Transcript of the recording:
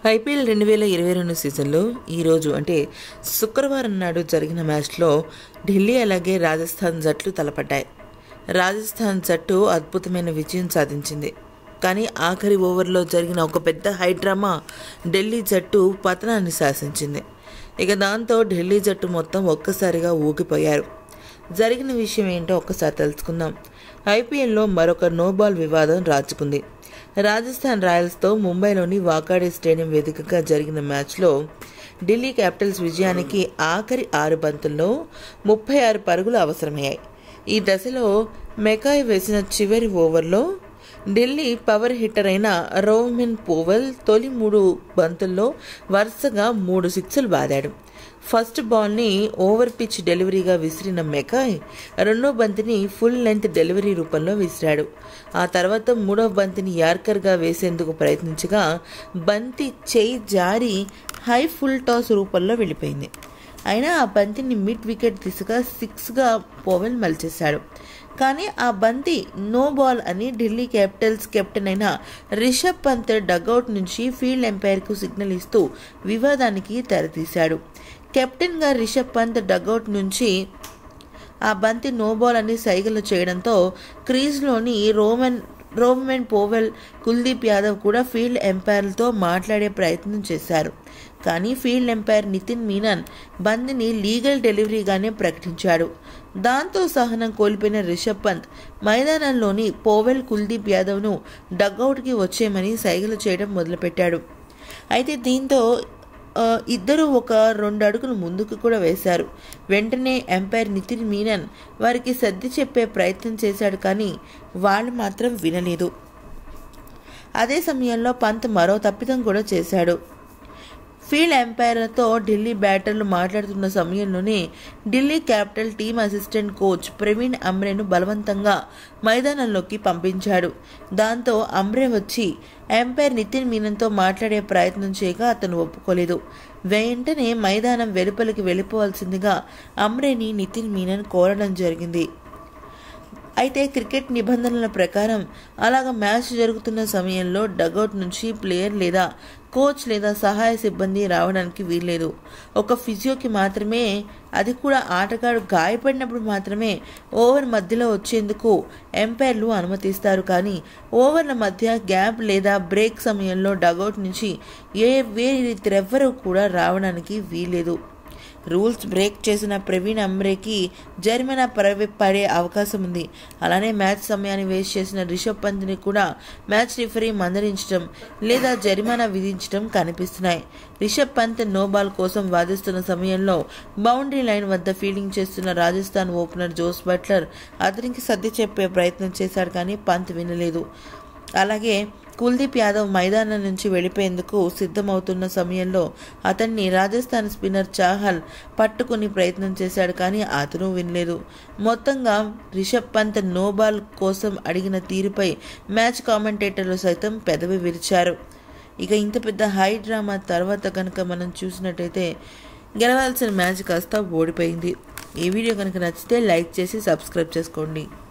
IPL రెండు వేల ఇరవై రెండు సీజన్లో ఈరోజు అంటే శుక్రవారం నాడు జరిగిన మ్యాచ్లో ఢిల్లీ అలాగే రాజస్థాన్ జట్లు తలపడ్డాయి రాజస్థాన్ జట్టు అద్భుతమైన విజయం సాధించింది కానీ ఆఖరి ఓవర్లో జరిగిన ఒక పెద్ద హై డ్రామా ఢిల్లీ జట్టు పతనాన్ని శాసించింది ఇక దాంతో ఢిల్లీ జట్టు మొత్తం ఒక్కసారిగా ఊగిపోయారు జరిగిన విషయం ఏంటో ఒక్కసారి తెలుసుకుందాం ఐపీఎల్లో మరొక నోబాల్ వివాదం రాచుకుంది రాజస్థాన్ రాయల్స్తో ముంబైలోని వాకాడే స్టేడియం వేదికగా జరిగిన మ్యాచ్లో ఢిల్లీ క్యాపిటల్స్ విజయానికి ఆఖరి ఆరు బంతుల్లో ముప్పై ఆరు పరుగులు అవసరమయ్యాయి ఈ దశలో మెకాయ్ వేసిన చివరి ఓవర్లో ఢిల్లీ పవర్ హిట్టర్ అయిన రోమిన్ పోవెల్ తొలి మూడు బంతుల్లో వరుసగా మూడు సిక్సులు బాదాడు ఫస్ట్ బాల్ని ఓవర్ పిచ్ డెలివరీగా విసిరిన మెకాయ్ రెండో బంతిని ఫుల్ లెంత్ డెలివరీ రూపంలో విసిరాడు ఆ తర్వాత మూడవ బంతిని యార్కర్గా వేసేందుకు ప్రయత్నించగా బంతి చేయి జారి హై ఫుల్ టాస్ రూపంలో వెళ్ళిపోయింది అయినా ఆ బంతిని మిడ్ వికెట్ దిశగా సిక్స్గా పోవెల్ మలిచేశాడు కానీ ఆ బంతి నో బాల్ అని ఢిల్లీ క్యాపిటల్స్ కెప్టెన్ అయిన రిషబ్ పంత్ డగౌట్ నుంచి ఫీల్డ్ ఎంపైర్కు సిగ్నల్ ఇస్తూ వివాదానికి తెరతీశాడు కెప్టెన్గా రిషబ్ పంత్ డగౌట్ నుంచి ఆ బంతి నో బాల్ అని సైగలు చేయడంతో క్రీజ్లోని Roman Roman Powell Kuldeep Yadav కూడా ఫీల్డ్ ఎంపైర్లతో మాట్లాడే ప్రయత్నం చేశారు కానీ ఫీల్డ్ ఎంపైర్ నితిన్ మీనన్ బంతిని లీగల్ డెలివరీగానే ప్రకటించాడు దాంతో సహనం కోల్పోయిన రిషబ్ పంత్ మైదానంలోని పోవెల్ కుల్దీప్ యాదవ్ను డగ్అవుట్కి వచ్చేయమని సైగలు చేయడం మొదలుపెట్టాడు అయితే దీంతో ఆ, ఇద్దరు ఒక రెండు అడుగులు ముందుకు కూడా వేశారు వెంటనే ఎంపైర్ నితిన్ మీనన్ వారికి సర్ది చెప్పే ప్రయత్నం చేశాడు కానీ వాళ్ళు మాత్రం వినలేదు అదే సమయంలో పంత్ మరో తప్పిదం కూడా చేశాడు ఫీల్డ్ ఎంపైర్లతో ఢిల్లీ బ్యాటర్లు మాట్లాడుతున్న సమయంలోనే Delhi capital team assistant coach Praveen అమ్రేను బలవంతంగా మైదానంలోకి పంపించాడు దాంతో అమ్రే వచ్చి ఎంపైర్ నితిన్ మీనన్తో మాట్లాడే ప్రయత్నం చేయగా అతను ఒప్పుకోలేదు వెంటనే మైదానం వెలుపలికి వెళ్ళిపోవాల్సిందిగా అమ్రేని నితిన్ మీనన్ కోరడం జరిగింది అయితే క్రికెట్ నిబంధనల ప్రకారం అలాగ మ్యాచ్ జరుగుతున్న సమయంలో డగౌట్ నుంచి ప్లేయర్ లేదా కోచ్ లేదా సహాయ సిబ్బంది రావడానికి వీల్లేదు ఒక ఫిజియోకి మాత్రమే అది కూడా ఆటగాడు గాయపడినప్పుడు మాత్రమే ఓవర్ మధ్యలో వచ్చేందుకు ఎంపైర్లు అనుమతిస్తారు కానీ ఓవర్ల మధ్య గ్యాప్ లేదా బ్రేక్ సమయంలో డగౌట్ నుంచి ఏ వేరెవ్వరూ కూడా రావడానికి వీల్లేదు రూల్స్ బ్రేక్ చేసిన ప్రవీణ్ అమ్రేకి జరిమానా పరవి పడే అవకాశం ఉంది అలానే మ్యాచ్ సమయాన్ని వేస్ట్ చేసిన రిషబ్ పంత్ని కూడా మ్యాచ్ రిఫరీ మందలించడం లేదా జరిమానా విధించడం కనిపిస్తున్నాయి రిషబ్ పంత్ నో బాల్ కోసం వాదిస్తున్న సమయంలో బౌండరీ లైన్ వద్ద ఫీల్డింగ్ చేస్తున్న రాజస్థాన్ ఓపెనర్ జోస్ బట్లర్ అతనికి సర్ది చెప్పే ప్రయత్నం చేశాడు కానీ పంత్ వినలేదు అలాగే కుల్దీప్ యాదవ్ మైదానం నుంచి వెళ్ళిపోయేందుకు సిద్ధమవుతున్న సమయంలో అతన్ని రాజస్థాన్ స్పిన్నర్ చాహల్ పట్టుకుని ప్రయత్నం చేశాడు కానీ అతను వినలేదు మొత్తంగా రిషబ్ పంత్ నో బాల్ కోసం అడిగిన తీరుపై మ్యాచ్ కామెంటేటర్లు సైతం పెదవి విరిచారు ఇక ఇంత పెద్ద హై డ్రామా తర్వాత కనుక మనం చూసినట్టయితే గెలవాల్సిన మ్యాచ్ కాస్త ఓడిపోయింది ఈ వీడియో కనుక నచ్చితే లైక్ చేసి సబ్స్క్రైబ్ చేసుకోండి